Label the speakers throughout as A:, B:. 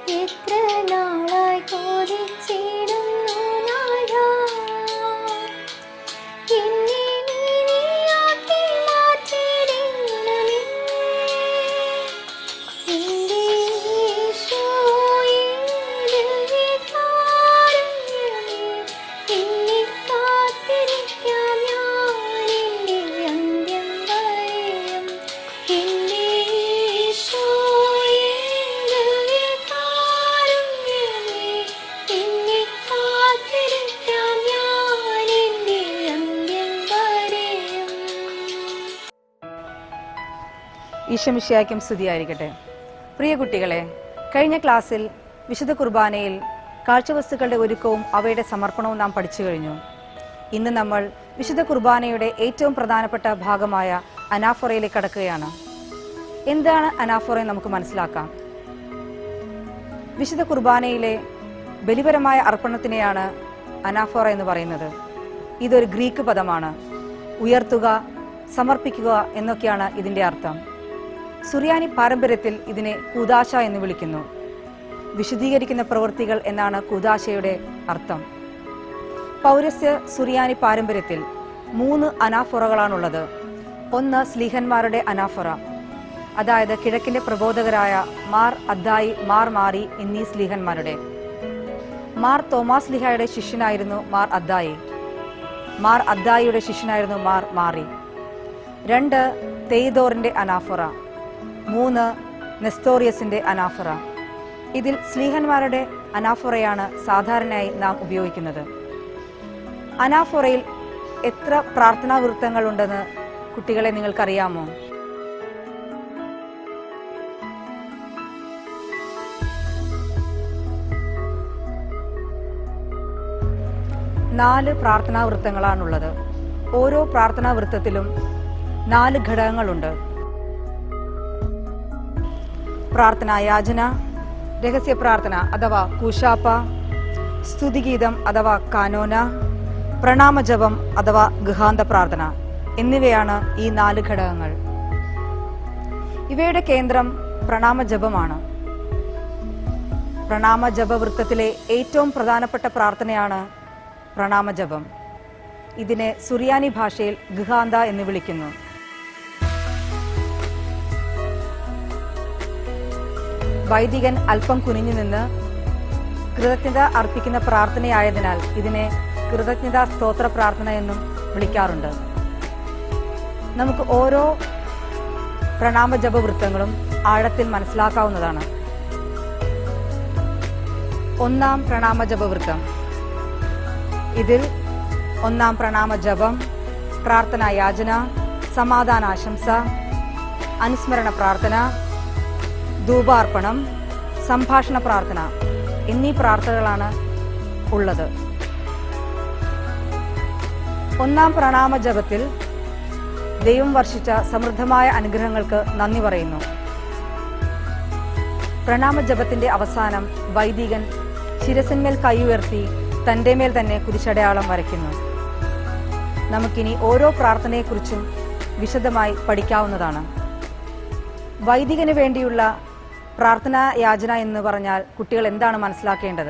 A: എത്ര നാളായി കൊതിച്ചിടുന്നു നാഥാ എന്നെ നീയാക്കി മാറ്റിയിടണമേ എന്റെ ഈശോയേ ദിവ്യകാരുണ്യമേ എന്നെ കാത്തിരിക്കാം ഞാൻ എന്റെ അന്ത്യം വരെയും എന്റെ ഈശോയേ ദിവ്യകാരുണ്യമേ എന്നെ കാത്തിരിക്കാം ഞാൻ എന്റെ അന്ത്യം വരെയും
B: ഈശമിഷ്യായ്ക്കും സ്തുതിയായിരിക്കട്ടെ പ്രിയ കുട്ടികളെ കഴിഞ്ഞ ക്ലാസ്സിൽ വിശുദ്ധ കുർബാനയിൽ കാഴ്ചവസ്തുക്കളുടെ ഒരുക്കവും അവയുടെ സമർപ്പണവും നാം പഠിച്ചു കഴിഞ്ഞു ഇന്ന് നമ്മൾ വിശുദ്ധ കുർബാനയുടെ ഏറ്റവും പ്രധാനപ്പെട്ട ഭാഗമായ അനാഫോറയിലേക്ക് കടക്കുകയാണ് എന്താണ് അനാഫോറ എന്ന് നമുക്ക് മനസ്സിലാക്കാം വിശുദ്ധ കുർബാനയിലെ ബലിപരമായ അർപ്പണത്തിനെയാണ് അനാഫോറ എന്ന് പറയുന്നത് ഇതൊരു ഗ്രീക്ക് പദമാണ് ഉയർത്തുക സമർപ്പിക്കുക എന്നൊക്കെയാണ് ഇതിന്റെ അർത്ഥം സുറിയാനി പാരമ്പര്യത്തിൽ ഇതിനെ കൂതാശ എന്ന് വിളിക്കുന്നു വിശുദ്ധീകരിക്കുന്ന പ്രവൃത്തികൾ എന്നാണ് കൂതാശയുടെ അർത്ഥം പൗരസ്യ സുറിയാനി പാരമ്പര്യത്തിൽ മൂന്ന് അനാഫൊറകളാണുള്ളത് ഒന്ന് സ്ലീഹന്മാരുടെ അനാഫൊറ അതായത് കിഴക്കിന്റെ പ്രബോധകരായ മാർ അദ്ദായി മാർ മാറി എന്നീ സ്ലീഹന്മാരുടെ മാർ തോമാസ് ലിഹായുടെ ശിഷ്യനായിരുന്നു മാർ അദ്ദായി മാർ അദ്ദായിയുടെ ശിഷ്യനായിരുന്നു മാർ മാറി രണ്ട് തെയ്തോറിന്റെ അനാഫറ മൂന്ന് നെസ്തോറിയസിന്റെ അനാഫറ ഇതിൽ സ്ലീഹന്മാരുടെ അനാഫറയാണ് സാധാരണയായി നാം ഉപയോഗിക്കുന്നത് അനാഫറയിൽ എത്ര പ്രാർത്ഥനാ വൃത്തങ്ങൾ ഉണ്ടെന്ന് കുട്ടികളെ നിങ്ങൾക്കറിയാമോ നാല് പ്രാർത്ഥനാ വൃത്തങ്ങളാണുള്ളത് ഓരോ പ്രാർത്ഥനാ വൃത്തത്തിലും നാല് ഘടകങ്ങളുണ്ട് പ്രാർത്ഥന യാചന രഹസ്യ പ്രാർത്ഥന അഥവാ കൂശാപ്പ സ്തുതിഗീതം അഥവാ കാനോന പ്രണാമജപം അഥവാ ഗൃഹാന്ത പ്രാർത്ഥന എന്നിവയാണ് ഈ നാല് ഘടകങ്ങൾ ഇവയുടെ കേന്ദ്രം പ്രണാമജപമാണ് പ്രണാമജപ വൃത്തത്തിലെ ഏറ്റവും പ്രധാനപ്പെട്ട പ്രാർത്ഥനയാണ് പ്രണാമജപം ഇതിനെ സുറിയാനി ഭാഷയിൽ ഗൃഹാന്ത എന്ന് വിളിക്കുന്നു വൈദികൻ അല്പം കുനിഞ്ഞു നിന്ന് കൃതജ്ഞത അർപ്പിക്കുന്ന പ്രാർത്ഥനയായതിനാൽ ഇതിനെ കൃതജ്ഞതാ സ്തോത്ര പ്രാർത്ഥന എന്നും വിളിക്കാറുണ്ട് നമുക്ക് ഓരോ പ്രണാമ ജപവൃത്തങ്ങളും ആഴത്തിൽ മനസ്സിലാക്കാവുന്നതാണ് ഒന്നാം പ്രണാമ ജപവൃത്തം ഇതിൽ ഒന്നാം പ്രണാമ ജപം പ്രാർത്ഥന യാചന സമാധാന ആശംസ അനുസ്മരണ പ്രാർത്ഥന ധൂപാർപ്പണം സംഭാഷണ പ്രാർത്ഥന എന്നീ പ്രാർത്ഥനകളാണ് ഉള്ളത് ഒന്നാം പ്രണാമ ജപത്തിൽ ദൈവം വർഷിച്ച സമൃദ്ധമായ അനുഗ്രഹങ്ങൾക്ക് നന്ദി പറയുന്നു പ്രണാമ ജപത്തിന്റെ അവസാനം വൈദികൻ ശിരസിന്മേൽ കൈ ഉയർത്തി തന്റെ മേൽ തന്നെ കുരിശടയാളം വരയ്ക്കുന്നു നമുക്കിനി ഓരോ പ്രാർത്ഥനയെക്കുറിച്ചും വിശദമായി പഠിക്കാവുന്നതാണ് വൈദികന് വേണ്ടിയുള്ള പ്രാർത്ഥനാ യാചന എന്ന് പറഞ്ഞാൽ കുട്ടികൾ എന്താണ് മനസ്സിലാക്കേണ്ടത്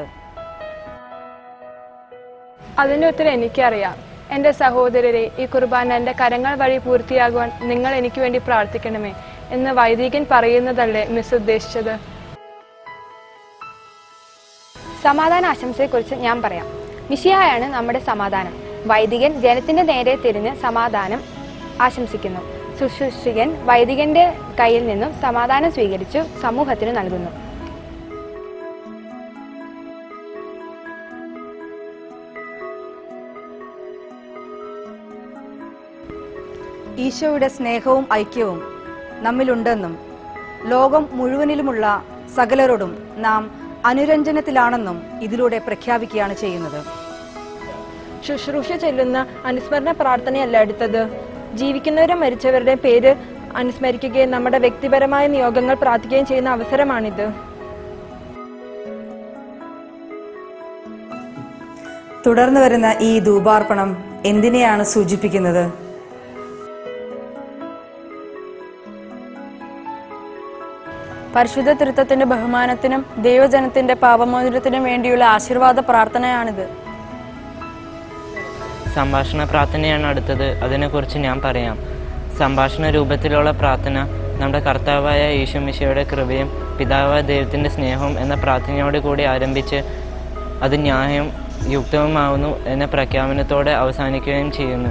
C: അതിന്റെ ഉത്തരം എനിക്കറിയാം എന്റെ സഹോദരരെ ഈ കുർബാന എന്റെ കരങ്ങൾ വഴി പൂർത്തിയാകുവാൻ നിങ്ങൾ എനിക്ക് വേണ്ടി പ്രാർത്ഥിക്കണമേ എന്ന് വൈദികൻ പറയുന്നതല്ലേ മിസ് ഉദ്ദേശിച്ചത്
D: സമാധാന ആശംസയെക്കുറിച്ച് ഞാൻ പറയാം മിഷിയായാണ് നമ്മുടെ സമാധാനം വൈദികൻ ജനത്തിന്റെ നേരെ തിരിഞ്ഞ് സമാധാനം ആശംസിക്കുന്നു ശുശ്രൂഷികൻ വൈദികന്റെ കയ്യിൽ നിന്നും സമാധാനം സ്വീകരിച്ചു സമൂഹത്തിന് നൽകുന്നു
B: ഈശോയുടെ സ്നേഹവും ഐക്യവും നമ്മിലുണ്ടെന്നും ലോകം മുഴുവനിലുമുള്ള സകലരോടും നാം അനുരഞ്ജനത്തിലാണെന്നും ഇതിലൂടെ പ്രഖ്യാപിക്കുകയാണ് ചെയ്യുന്നത്
E: ശുശ്രൂഷ ചെല്ലുന്ന അനുസ്മരണ പ്രാർത്ഥനയല്ല എടുത്തത് ജീവിക്കുന്നവരും മരിച്ചവരുടെ പേര് അനുസ്മരിക്കുകയും നമ്മുടെ വ്യക്തിപരമായ നിയോഗങ്ങൾ പ്രാർത്ഥിക്കുകയും ചെയ്യുന്ന അവസരമാണിത്
B: തുടർന്ന് വരുന്ന ഈ ധൂപാർപ്പണം എന്തിനെയാണ് സൂചിപ്പിക്കുന്നത്
F: പരിശുദ്ധ തൃത്വത്തിന്റെ ബഹുമാനത്തിനും ദൈവജനത്തിന്റെ പാപമോചനത്തിനും വേണ്ടിയുള്ള ആശീർവാദ പ്രാർത്ഥനയാണിത്
G: സംഭാഷണ പ്രാർത്ഥനയാണ് അടുത്തത് അതിനെക്കുറിച്ച് ഞാൻ പറയാം സംഭാഷണ രൂപത്തിലുള്ള പ്രാർത്ഥന നമ്മുടെ കർത്താവായ യേശുമിശയുടെ കൃപയും പിതാവായ ദൈവത്തിൻ്റെ സ്നേഹവും എന്ന പ്രാർത്ഥനയോട് കൂടി ആരംഭിച്ച് അത് ന്യായം യുക്തവുമാവുന്നു എന്ന പ്രഖ്യാപനത്തോടെ അവസാനിക്കുകയും ചെയ്യുന്നു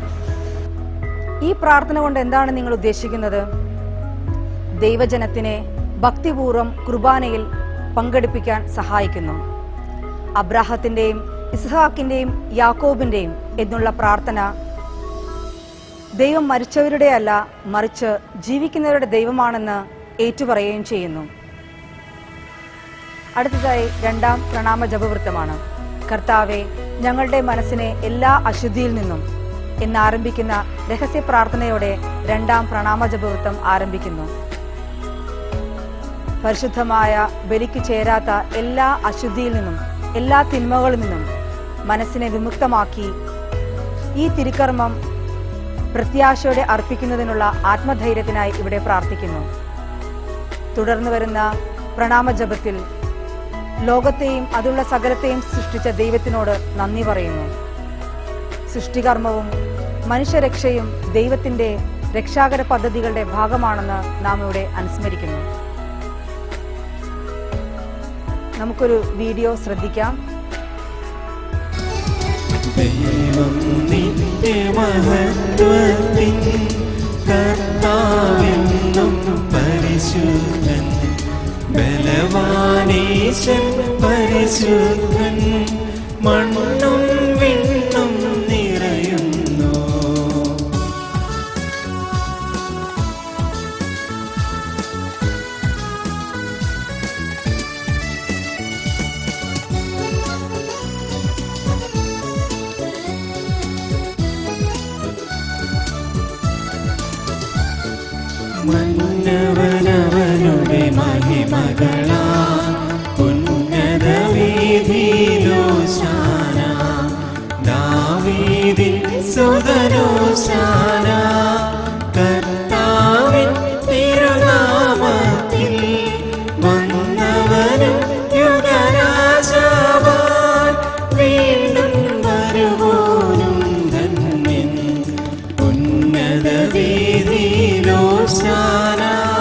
B: ഈ പ്രാർത്ഥന കൊണ്ട് എന്താണ് നിങ്ങൾ ഉദ്ദേശിക്കുന്നത് ദൈവജനത്തിനെ ഭക്തിപൂർവ്വം കുർബാനയിൽ പങ്കെടുപ്പിക്കാൻ സഹായിക്കുന്നു അബ്രാഹത്തിന്റെയും ഇസ്ഹാക്കിന്റെയും യാക്കോബിന്റെയും എന്നുള്ള പ്രാർത്ഥന ദൈവം മരിച്ചവരുടെ അല്ല മറിച്ച് ജീവിക്കുന്നവരുടെ ദൈവമാണെന്ന് ഏറ്റുപറയുകയും ചെയ്യുന്നു അടുത്തതായി രണ്ടാം പ്രണാമ ജപവൃത്തമാണ് കർത്താവെ ഞങ്ങളുടെ മനസ്സിനെ എല്ലാ അശുദ്ധിയിൽ നിന്നും എന്നാരംഭിക്കുന്ന രഹസ്യ പ്രാർത്ഥനയോടെ രണ്ടാം പ്രണാമ ജപവൃത്തം ആരംഭിക്കുന്നു പരിശുദ്ധമായ ബലിക്ക് ചേരാത്ത എല്ലാ അശുദ്ധിയിൽ നിന്നും എല്ലാ തിന്മകളിൽ നിന്നും മനസ്സിനെ വിമുക്തമാക്കി ഈ തിരുക്കർമ്മം പ്രത്യാശയോടെ അർപ്പിക്കുന്നതിനുള്ള ആത്മധൈര്യത്തിനായി ഇവിടെ പ്രാർത്ഥിക്കുന്നു തുടർന്ന് വരുന്ന പ്രണാമ ജപത്തിൽ ലോകത്തെയും അതുള്ള സകലത്തെയും സൃഷ്ടിച്ച ദൈവത്തിനോട് നന്ദി പറയുന്നു സൃഷ്ടികർമ്മവും മനുഷ്യരക്ഷയും ദൈവത്തിന്റെ രക്ഷാകര പദ്ധതികളുടെ ഭാഗമാണെന്ന് നാം ഇവിടെ അനുസ്മരിക്കുന്നു നമുക്കൊരു വീഡിയോ ശ്രദ്ധിക്കാം
H: ദൈവം നിന്റെ മഹത്വത്തിൻ കർത്താവെന്നും പരിശുദ്ധൻ ബലവാനീശൻ പരിശുദ്ധൻ മണ്ണും വിണ്ണും നിറയുന്നു മന്നവനവനുടെ മഹിമകളാ ഉന്നത വീതിയിലോശാന ദാവീദിൻ സുതനോശാന കർത്താവിൻ തിരുനാമത്തിൽ വന്നവനും യുഗരാജാവാൻ വീണ്ടും വരുവോനും ധന്യൻ ഉന്നത വീതിയിലോശാന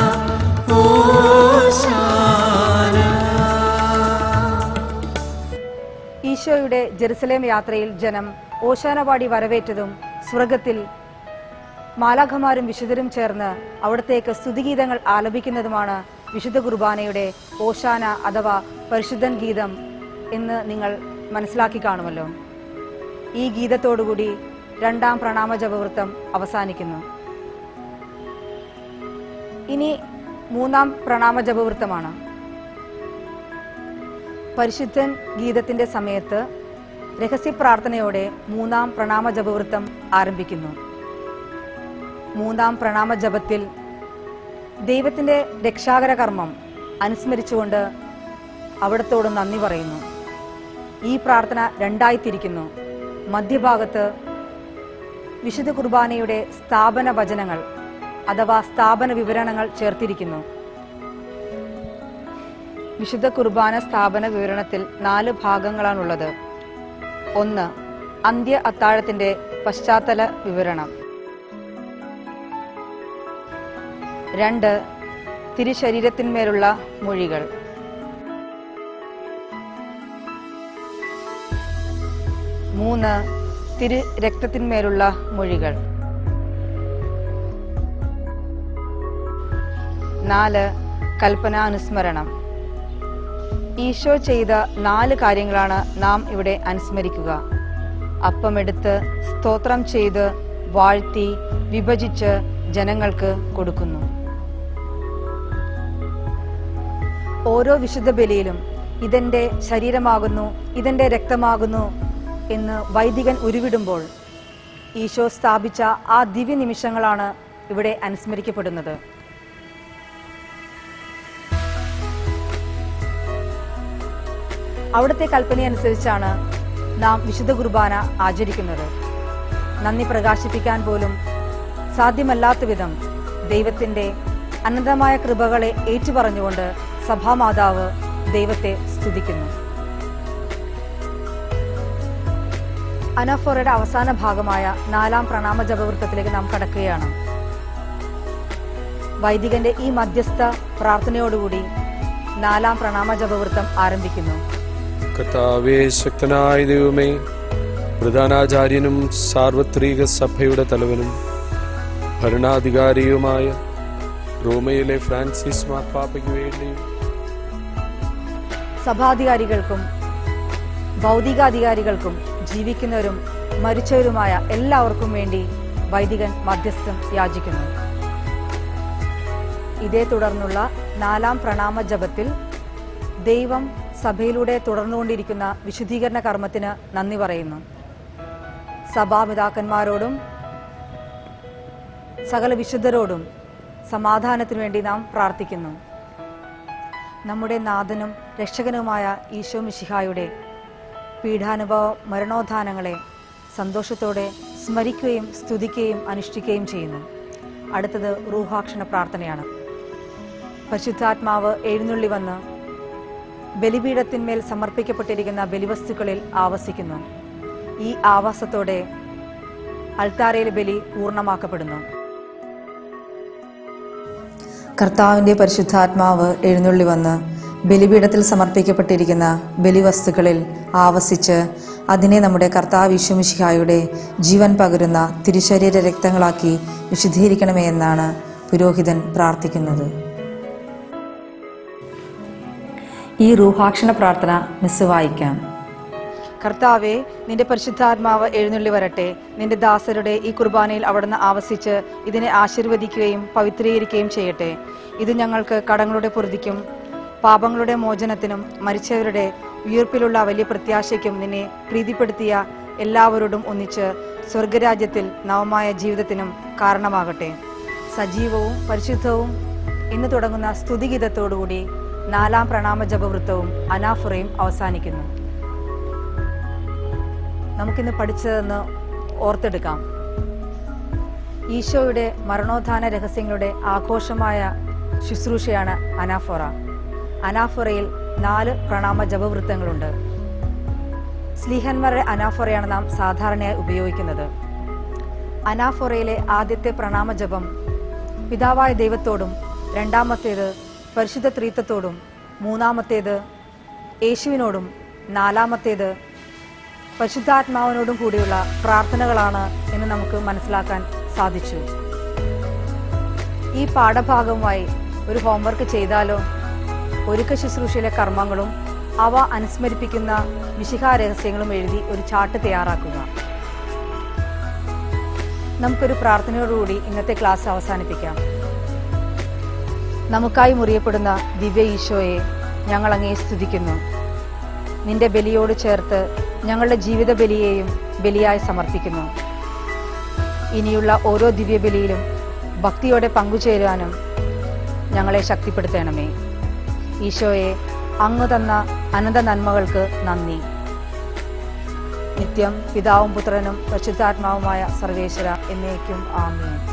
H: ഓശാന
B: ഈശോയുടെ ജെറുസലേം യാത്രയിൽ ജനം ഓശാനപാടി വരവേറ്റതും സ്വർഗത്തിൽ മാലാഖമാരും വിശുദ്ധരും ചേർന്ന് അവിടത്തേക്ക് സ്തുതിഗീതങ്ങൾ ആലപിക്കുന്നതുമാണ് വിശുദ്ധ കുർബാനയുടെ ഓശാന അഥവാ പരിശുദ്ധൻ ഗീതം എന്ന് നിങ്ങൾ മനസ്സിലാക്കി കാണുമല്ലോ ഈ ഗീതത്തോടുകൂടി രണ്ടാം പ്രണാമ ജപവൃത്തം അവസാനിക്കുന്നു ഇനി മൂന്നാം പ്രണാമ ജപവൃത്തമാണ് പരിശുദ്ധൻ ഗീതത്തിന്റെ സമയത്ത് രഹസ്യ പ്രാർത്ഥനയോടെ മൂന്നാം പ്രണാമ ജപവൃത്തം ആരംഭിക്കുന്നു മൂന്നാം പ്രണാമ ജപത്തിൽ ദൈവത്തിന്റെ രക്ഷാകര കർമ്മം അനുസ്മരിച്ചുകൊണ്ട് അവിടത്തോട് നന്ദി പറയുന്നു ഈ പ്രാർത്ഥന രണ്ടായി തിരിക്കുന്നു മധ്യഭാഗത്ത് വിശുദ്ധ കുർബാനയുടെ സ്ഥാപന വചനങ്ങൾ അഥവാ സ്ഥാപന വിവരണങ്ങൾ ചേർത്തിരിക്കുന്നു വിശുദ്ധ കുർബാന സ്ഥാപന വിവരണത്തിൽ നാല് ഭാഗങ്ങളാണുള്ളത് ഒന്ന് അന്ത്യ അത്താഴത്തിന്റെ പശ്ചാത്തല വിവരണം രണ്ട് തിരുശരീരത്തിന്മേലുള്ള മൊഴികൾ മൂന്ന് തിരു രക്തത്തിന്മേലുള്ള മൊഴികൾ നാല് കൽപ്പനാനുസ്മരണം ഈശോ ചെയ്ത നാല് കാര്യങ്ങളാണ് നാം ഇവിടെ അനുസ്മരിക്കുക അപ്പമെടുത്ത് സ്തോത്രം ചെയ്ത് വാഴ്ത്തി വിഭജിച്ച് ജനങ്ങൾക്ക് കൊടുക്കുന്നു ഓരോ വിശുദ്ധ ബലിയിലും ഇതെന്റെ ശരീരമാകുന്നു ഇതെന്റെ രക്തമാകുന്നു എന്ന് വൈദികൻ ഉരുവിടുമ്പോൾ ഈശോ സ്ഥാപിച്ച ആ ദിവ്യ നിമിഷങ്ങളാണ് ഇവിടെ അനുസ്മരിക്കപ്പെടുന്നത് അവിടുത്തെ കൽപ്പനയനുസരിച്ചാണ് നാം വിശുദ്ധ കുർബാന ആചരിക്കുന്നത് നന്ദി പ്രകാശിപ്പിക്കാൻ പോലും സാധ്യമല്ലാത്ത വിധം ദൈവത്തിന്റെ അനന്തമായ കൃപകളെ ഏറ്റുപറഞ്ഞുകൊണ്ട് സഭാമാതാവ് ദൈവത്തെ സ്തുതിക്കുന്നു അനഫോറയുടെ അവസാന ഭാഗമായ നാലാം പ്രണാമ ജപവൃത്തത്തിലേക്ക് നാം കടക്കുകയാണ് വൈദികന്റെ ഈ മധ്യസ്ഥ പ്രാർത്ഥനയോടുകൂടി നാലാം പ്രണാമ ജപവൃത്തം ആരംഭിക്കുന്നു
I: കർത്താവേ ശക്തനായ ദൈവമേ പ്രധാനാചാര്യനും സാർവത്രിക സഭയുടെ തലവനും ഭരണാധികാരിയുമായ റോമയിലെ ഫ്രാൻസിസ് മാർപ്പാപ്പയ്ക്ക് വേണ്ടിയും
B: സഭാധികാരികൾക്കും ഭൗതികാധികാരികൾക്കും ജീവിക്കുന്നവരും മരിച്ചവരുമായ എല്ലാവർക്കും വേണ്ടി വൈദികൻ മധ്യസ്ഥം യാചിക്കുന്നു ഇതേ തുടർന്നുള്ള നാലാം പ്രണാമ ജപത്തിൽ ദൈവം സഭയിലൂടെ തുടർന്നുകൊണ്ടിരിക്കുന്ന വിശുദ്ധീകരണ കർമ്മത്തിന് നന്ദി പറയുന്നു സഭാപിതാക്കന്മാരോടും സകല വിശുദ്ധരോടും സമാധാനത്തിനു വേണ്ടി നാം പ്രാർത്ഥിക്കുന്നു നമ്മുടെ നാഥനും രക്ഷകനുമായ ഈശോ മിശിഹായുടെ പീഠാനുഭവ മരണോത്ഥാനങ്ങളെ സന്തോഷത്തോടെ സ്മരിക്കുകയും സ്തുതിക്കുകയും അനുഷ്ഠിക്കുകയും ചെയ്യുന്നു അടുത്തത് റൂഹാക്ഷണ പ്രാർത്ഥനയാണ് പരിശുദ്ധാത്മാവ് എഴുന്നള്ളി വന്ന് ബലിപീഠത്തിന്മേൽ സമർപ്പിക്കപ്പെട്ടിരിക്കുന്ന ബലിവസ്തുക്കളിൽ ആവസിക്കുന്നു ഈ ആവാസത്തോടെ അൾത്താരയിലെ ബലി പൂർണ്ണമാക്കപ്പെടുന്നു കർത്താവിന്റെ പരിശുദ്ധാത്മാവ് എഴുന്നള്ളി വന്ന് ബലിപീഠത്തിൽ സമർപ്പിക്കപ്പെട്ടിരിക്കുന്ന ബലിവസ്തുക്കളിൽ ആവസിച്ച് അതിനെ നമ്മുടെ കർത്താവ് ഈശ്വമിഷിഹായുടെ ജീവൻ പകരുന്ന തിരുശരീര രക്തങ്ങളാക്കി വിശുദ്ധീകരിക്കണമേ എന്നാണ് പുരോഹിതൻ പ്രാർത്ഥിക്കുന്നത് ഈ റൂഹാക്ഷണ പ്രാർത്ഥന മിസ് വായിക്കാം കർത്താവെ നിന്റെ പരിശുദ്ധാത്മാവ് എഴുന്നള്ളി വരട്ടെ നിന്റെ ദാസരുടെ ഈ കുർബാനയിൽ അവിടുന്ന് ആവസിച്ച് ഇതിനെ ആശീർവദിക്കുകയും പവിത്രീകരിക്കുകയും ചെയ്യട്ടെ ഇത് ഞങ്ങൾക്ക് കടങ്ങളുടെ പൊറുതിക്കും പാപങ്ങളുടെ മോചനത്തിനും മരിച്ചവരുടെ ഉയർപ്പിലുള്ള വലിയ പ്രത്യാശയ്ക്കും നിന്നെ പ്രീതിപ്പെടുത്തിയ എല്ലാവരോടും ഒന്നിച്ച് സ്വർഗരാജ്യത്തിൽ നവമായ ജീവിതത്തിനും കാരണമാകട്ടെ സജീവവും പരിശുദ്ധവും എന്ന് തുടങ്ങുന്ന സ്തുതിഗീതത്തോടുകൂടി നാലാം പ്രണാമ ജപവൃത്തവും അനാഫുറയും അവസാനിക്കുന്നു നമുക്കിന്ന് പഠിച്ചതെന്ന് ഓർത്തെടുക്കാം ഈശോയുടെ മരണോത്ഥാന രഹസ്യങ്ങളുടെ ആഘോഷമായ ശുശ്രൂഷയാണ് അനാഫോറ അനാഫോറയിൽ നാല് പ്രണാമ ജപവൃത്തങ്ങളുണ്ട് സ്ലീഹന്മാരുടെ അനാഫോറയാണ് നാം സാധാരണയായി ഉപയോഗിക്കുന്നത് അനാഫോറയിലെ ആദ്യത്തെ പ്രണാമ ജപം പിതാവായ ദൈവത്തോടും രണ്ടാമത്തേത് പരിശുദ്ധ ത്രീത്വത്തോടും മൂന്നാമത്തേത് യേശുവിനോടും നാലാമത്തേത് പരിശുദ്ധാത്മാവിനോടും കൂടിയുള്ള പ്രാർത്ഥനകളാണ് എന്ന് നമുക്ക് മനസ്സിലാക്കാൻ സാധിച്ചു ഈ പാഠഭാഗവുമായി ഒരു ഹോംവർക്ക് ചെയ്താലോ ഒരുക്ക ശുശ്രൂഷയിലെ കർമ്മങ്ങളും അവ അനുസ്മരിപ്പിക്കുന്ന വിശിഖാ രഹസ്യങ്ങളും എഴുതി ഒരു ചാർട്ട് തയ്യാറാക്കുക നമുക്കൊരു പ്രാർത്ഥനയോടുകൂടി ഇന്നത്തെ ക്ലാസ് അവസാനിപ്പിക്കാം നമുക്കായി മുറിയപ്പെടുന്ന ദിവ്യ ഈശോയെ ഞങ്ങൾ അങ്ങേ സ്തുതിക്കുന്നു നിന്റെ ബലിയോട് ചേർത്ത് ഞങ്ങളുടെ ജീവിത ബലിയെയും ബലിയായി സമർപ്പിക്കുന്നു ഇനിയുള്ള ഓരോ ദിവ്യബലിയിലും ഭക്തിയോടെ പങ്കുചേരാനും ഞങ്ങളെ ശക്തിപ്പെടുത്തണമേ ഈശോയെ അങ്ങ് തന്ന അനന്ത നന്മകൾക്ക് നന്ദി നിത്യം പിതാവും പുത്രനും പരിശുദ്ധാത്മാവുമായ സർവേശ്വര എന്നേക്കും ആമേൻ